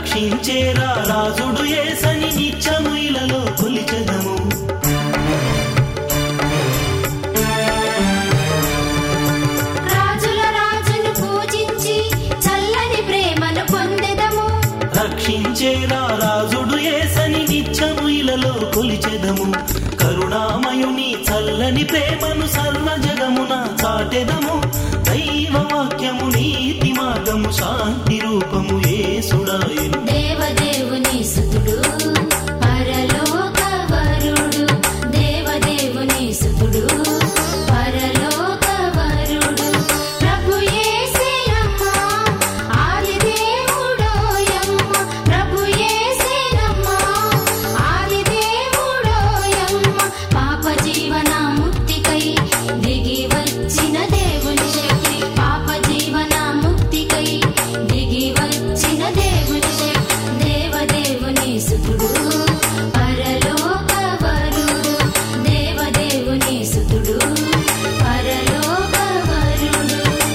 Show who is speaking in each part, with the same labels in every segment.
Speaker 1: రక్షించేరా రాజుడు ఏసని నిత్యము ఇలలో కొలిచెదము
Speaker 2: రాజుల రాజును పూజించి చల్లని ప్రేమను పొందెదము
Speaker 1: రక్షించేరా రాజుడు ఏసని నిత్యము ఇలలో కొలిచెదము కరుణామయుని చల్లని ప్రేమను సర్వ జగమున చాటెదము దైవ వాక్యము నీతి మార్గము శాంతి రూపము ఏసుడాయను
Speaker 2: దేవదేవుని సుతుడు పరలోక వరుడు దేవదేవుని సుతుడు పరలోక వరుడు ప్రభు యేసేనమ్మ ఆది దేవుడోయమ్మ ప్రభు యేసేనమ్మ ఆది దేవుడోయమ్మ పాప జీవన ముక్తికై దిగి వచ్చిన దేవుని శక్తి పాప జీవన ముక్తికై దిగి వచ్చిన దేవుని శక్తి దేవదేవుని సుతుడు పరలోక వరుడు దేవదేవుని సుతుడు పరలోక వరుడు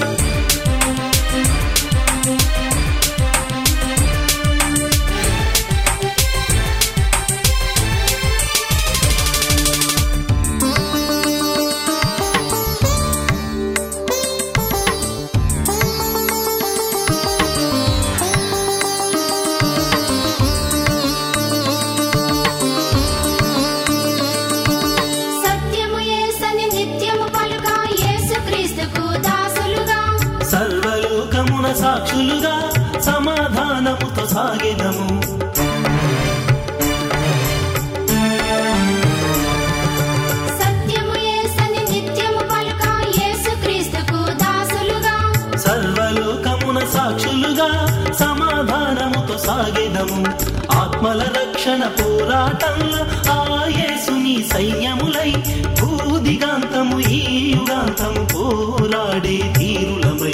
Speaker 2: సత్యము యేసని నిత్యము పలుక యేసుక్రీస్తుకు దాసులుగా
Speaker 1: సర్వలోకమున సాక్షులుగా సమాధానముతో సాగెదము
Speaker 2: సత్యము యేసని నిత్యము పలుక యేసుక్రీస్తుకు దాసులుగా
Speaker 1: సర్వలోకమున సాక్షులుగా సమాధానముతో సాగెదము ఆత్మల రక్షణ పోరాటంలో ఆ యేసుని సైన్యములై భూదిగాంతము ఈ యుగాంతము పోరాడే తీరులమై